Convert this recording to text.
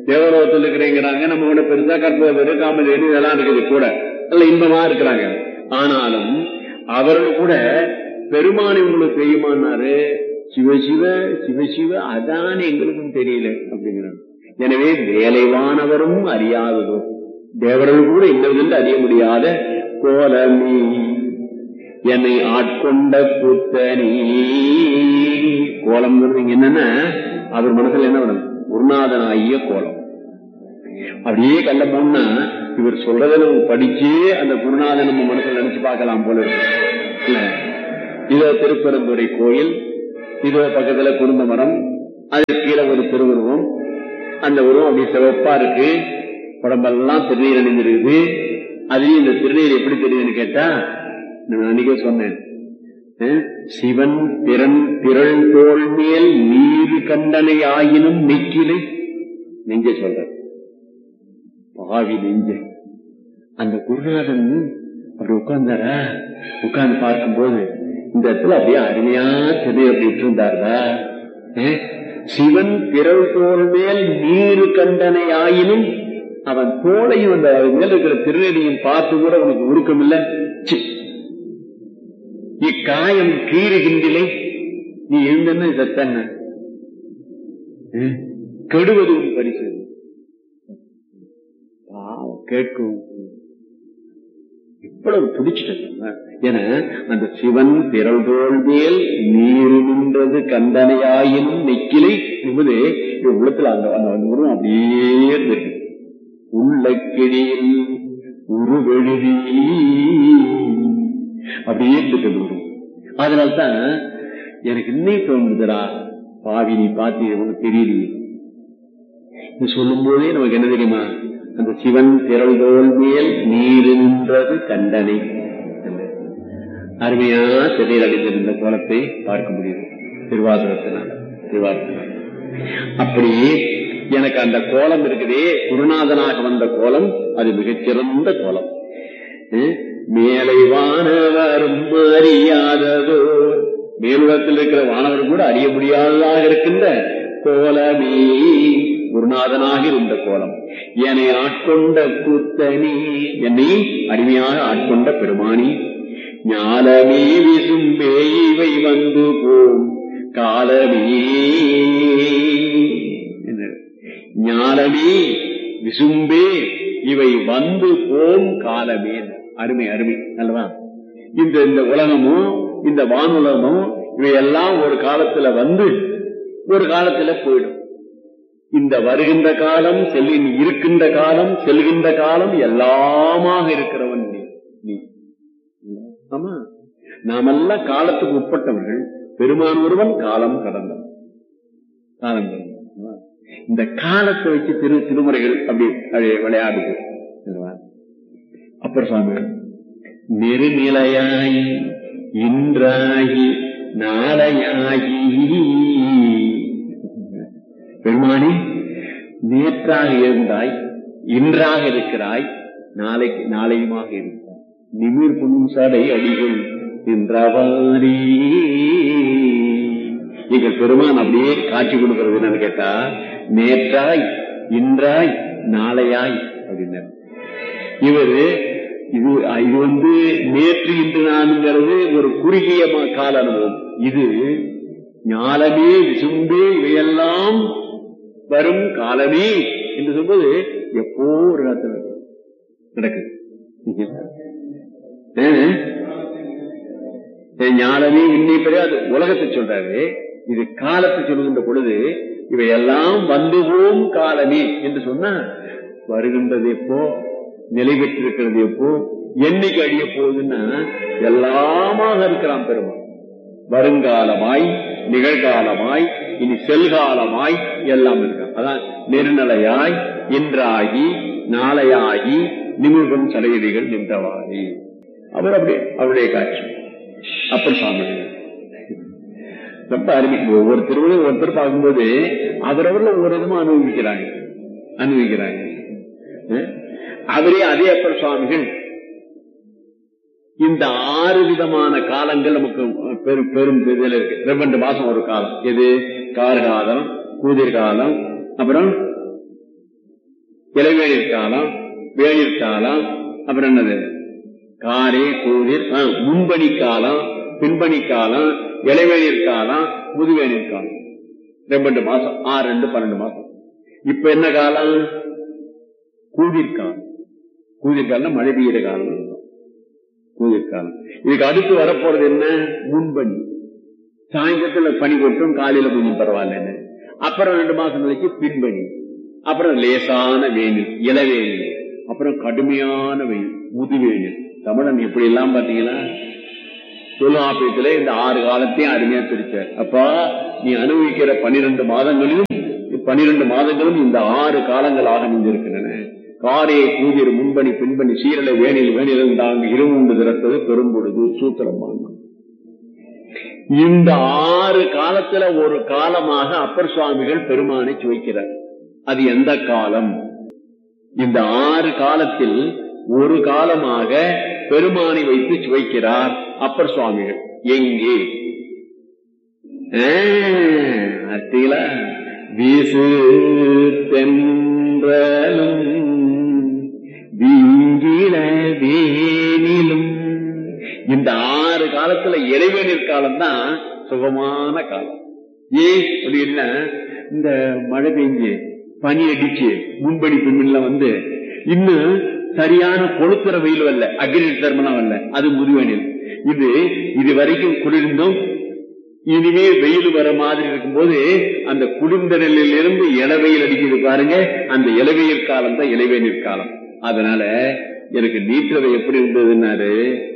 தேவலோகத்தில் இருக்கிறேங்கிறாங்க நம்ம கூட பெருசா கற்பது காமதேனு இதெல்லாம் இருக்குது கூட நல்ல இன்பமா இருக்கிறாங்க ஆனாலும் அவர்கள் கூட பெருமானை உங்களுக்கு தெரியுமான்னாரு சிவசிவ சிவசிவ அதான் எங்களுக்கும் தெரியல அப்படிங்கிறாங்க எனவே வேலைவானவரும் அறியாததோ தேவர்கள் கூட இந்த விதத்தில் அறிய முடியாத கோலமீ என்னை ஆட்கொண்ட கூத்தனி கோலம்ங்கிறது இங்க என்னன்னா அவர் மனசுல என்ன வரும் குருநாதனாகிய கோலம் அப்படியே கண்ட போனா இவர் சொல்றதை நம்ம படிச்சு அந்த குருநாதன் நம்ம மனசுல நினைச்சு பார்க்கலாம் போல இருக்கு இல்ல இதோ திருப்பெருந்துறை கோயில் இதோ பக்கத்துல குருந்த மரம் அதுக்கு கீழே ஒரு திருவுருவம் அந்த உருவம் அப்படியே சிவப்பா இருக்கு உடம்பெல்லாம் திருநீர் அணிந்திருக்குது அதுலயும் இந்த திருநீர் எப்படி தெரியுதுன்னு கேட்டா நான் அன்னைக்கே சொன்னேன் அஹ், சிவன் திறன் திரள் தோல் மேல் நீரு கண்டனை ஆயினும் நெக்கிலை நெஞ்ச சொல்ற பாவி நெஞ்ச அந்த குருநாதன் அப்படி உட்கார்ந்தாரா உட்கார்ந்து பார்க்கும்போது இந்த இடத்துல அப்படியே அருமையா திருநீர் அப்படி விட்டிருந்தாரா அஹ், சிவன் திரள் தோல் மேல் நீரு கண்டனை ஆயினும் அவன் தோளையும் அந்த அவன் மேல இருக்கிற திருநெடியும் பார்த்து கூட உனக்கு உருக்கம் இல்ல சி. இக்காயம் கீறுகின்றிலை நீ எழுந்தன்னு சத்தன்ன அஹ், கெடுவது உன் பரிசு பாவம் கேட்கும் இவ்வளவு பிடிச்சிட்டு என அந்த சிவன் திரள்தோள் மேல் நீரு நின்றது கந்தனையாயினும் நெக்கிலை என்பது இந்த உள்ளத்துல அந்த அந்த அந்த உருவம் அப்படியே இருந்திருக்கு உள்ள கிழியில் உருவெழுதி அப்படியே இருந்துட்டு அந்த உருவம் அதனால்தான் எனக்கு இன்னைக்கு தோணுதுடா பாவி நீ பார்த்து உனக்கு தெரியலையே இது சொல்லும் போதே நமக்கு என்ன தெரியுமா அந்த சிவன் திரள்தோல் மேல் நீர் நின்றது கண்டனை அருமையா திடீர் அடைந்திருந்த கோலத்தை பார்க்க முடியுது திருவாசகத்தினால திருவாசகத்தினால அப்படி எனக்கு அந்த கோலம் இருக்குதே குருநாதனாக வந்த கோலம் அது மிகச்சிறந்த கோலம் அஹ் மேலை வானவரும் அறியாததோ மேலுலகத்தில் இருக்கிற வானவர் கூட அறிய முடியாததாக இருக்கின்ற கோலமே குருநாதனாக இருந்த கோலம் என்னை ஆட்கொண்ட கூத்தனி என்னை அடிமையாக ஆட்கொண்ட பெருமானி ஞாலமே விசும்பே இவை வந்து போம் காலமே என்ன? ஞாலமே விசும்பே இவை வந்து போம் காலமே அருமை அருமை அல்லவா இந்த இந்த உலகமும் இந்த வானுலகமும் இவையெல்லாம் ஒரு காலத்துல வந்து ஒரு காலத்துல போயிடும் இந்த வருகின்ற காலம் செல்லின் இருக்கின்ற காலம் செல்கின்ற காலம் எல்லாமாக இருக்கிறவன் நீ நீ ஆமா நாமெல்லாம் காலத்துக்கு உட்பட்டவர்கள் பெருமான் ஒருவன் காலம் கடந்தவன் காலம் கடந்தவன் இந்த காலத்தை வச்சு திரு திருமுறைகள் அப்படி அப்படி விளையாடுது அல்லவா? அப்புறம் சுவாமி நெருநிலையாய் இன்றாகி நாளையாகி பெருமானி நேற்றாக இருந்தாய் இன்றாக இருக்கிறாய் நாளைக்கு நாளையுமாக இருக்கிறாய் நிமிர் புன்சடை அடிகள் என்றவாரி எங்கள் பெருமான் அப்படியே காட்சி கொடுக்கிறது என்னன்னு கேட்டா நேற்றாய் இன்றாய் நாளையாய் அப்படின்னாரு இவரு இது இது வந்து நேற்று இன்று நான்கிறது ஒரு குறுகிய ம- கால அனுபவம் இது ஞாலமே விசும்பே இவையெல்லாம் வரும் காலமே என்று சொல்வது எப்போ ஒரு காலத்தில் நடக்குது ஆ? ஞானமே இன்னை பெரிய அது உலகத்தை சொல்றாரு இது காலத்தை சொல்லுகின்ற பொழுது இவையெல்லாம் வந்து போம் காலமே என்று சொன்னா வருகின்றது எப்போ நிலை பெற்றிருக்கிறது எப்போ என்னைக்கு அழிய போகுதுன்னா எல்லாமாக இருக்கிறான் பெருமான் வருங்காலமாய் நிகழ்காலமாய் இனி செல்காலமாய் எல்லாம் இருக்கான் அதான் நெருநிலையாய் இன்றாகி நாளையாகி நிமிர்வும் சடையடிகள் நின்றவாறே அவர் அப்படியே அவருடைய காட்சி அப்பர் சுவாமி ரொம்ப அருமை ஒவ்வொரு திருவிழையும் ஒருத்தர் பார்க்கும்போது அவரவர்கள் ஒவ்வொரு விதமா அனுபவிக்கிறாங்க அனுபவிக்கிறாங்க அஹ் அவரே அதே அப்பர் சுவாமிகள் இந்த ஆறு விதமான காலங்கள் நமக்கு பெரும் பெரும் இதுல இருக்கு ரெண்டு மாசம் ஒரு காலம் எது கார்காலம் கூதிர் காலம் அப்புறம் இளவேநீர் காலம் வேநீர் காலம் அப்புறம் என்னது காரே கூதிர் ஆ, முன்பணி காலம் பின்பணி காலம் இளவேநீர் காலம் முதுவேநீர் காலம் ரெண்டு மாசம் ஆறு ரெண்டு பன்னெண்டு மாசம் இப்ப என்ன காலம் கூதிர் காலம் கூதிர் காலம் மழை பெய்யுற காலம் கூதிர் காலம் இதுக்கு அடுத்து வரப்போறது என்ன முன்பணி சாயந்தரத்துல பனி கொட்டும் காலையில கொஞ்சம் பரவாயில்லன்னு அப்புறம் ரெண்டு மாசம் கழிச்சு பின்பணி அப்புறம் லேசான வெயில் இளவேயில் அப்புறம் கடுமையான வெயில் முதுவேயில் தமிழன் எப்படி எல்லாம் பாத்தீங்களா தொல்காப்பியத்துல இந்த ஆறு காலத்தையும் அருமையா பிரிச்சார் அப்பா நீ அனுபவிக்கிற பனிரெண்டு மாதங்களிலும் பனிரெண்டு மாதங்களும் இந்த ஆறு காலங்களாக அமைந்திருக்கின்றன காரே கூதிர் முன்பணி பின்பணி சீரலை வேணில் வேணிலும் தாங்க இருமுண்டு திறத்தது பெரும்பொழுது சூத்திரம் வாங்கணும் இந்த ஆறு காலத்துல ஒரு காலமாக அப்பர் சுவாமிகள் பெருமானை சுவைக்கிறார் அது எந்த காலம் இந்த ஆறு காலத்தில் ஒரு காலமாக பெருமானை வைத்து சுவைக்கிறார் அப்பர் சுவாமிகள் எங்கே அத்தீங்களா வீசு தென்றலும் வீங்கில வேனிலும் இந்த ஆறு காலத்துல இறைவனிற் காலம் தான் சுகமான காலம் ஏன் அப்படின்னா இந்த மழை பெஞ்சு பனி அடிச்சு முன்படி பின்மணில வந்து இன்னும் சரியான கொளுத்துற வெயில் வரல அக்னி தர்மனம் வரல அது முதுவெனில் இது இது வரைக்கும் குளிர்ந்தும் இனிமே வெயில் வர மாதிரி இருக்கும்போது அந்த குளிர்ந்த நெல்லிலிருந்து இளவெயில் அடிக்குது பாருங்க அந்த இளவெயில் காலம் தான் இளவேநீர் காலம் அதனால எனக்கு நீற்றவை எப்படி இருந்ததுன்னாரு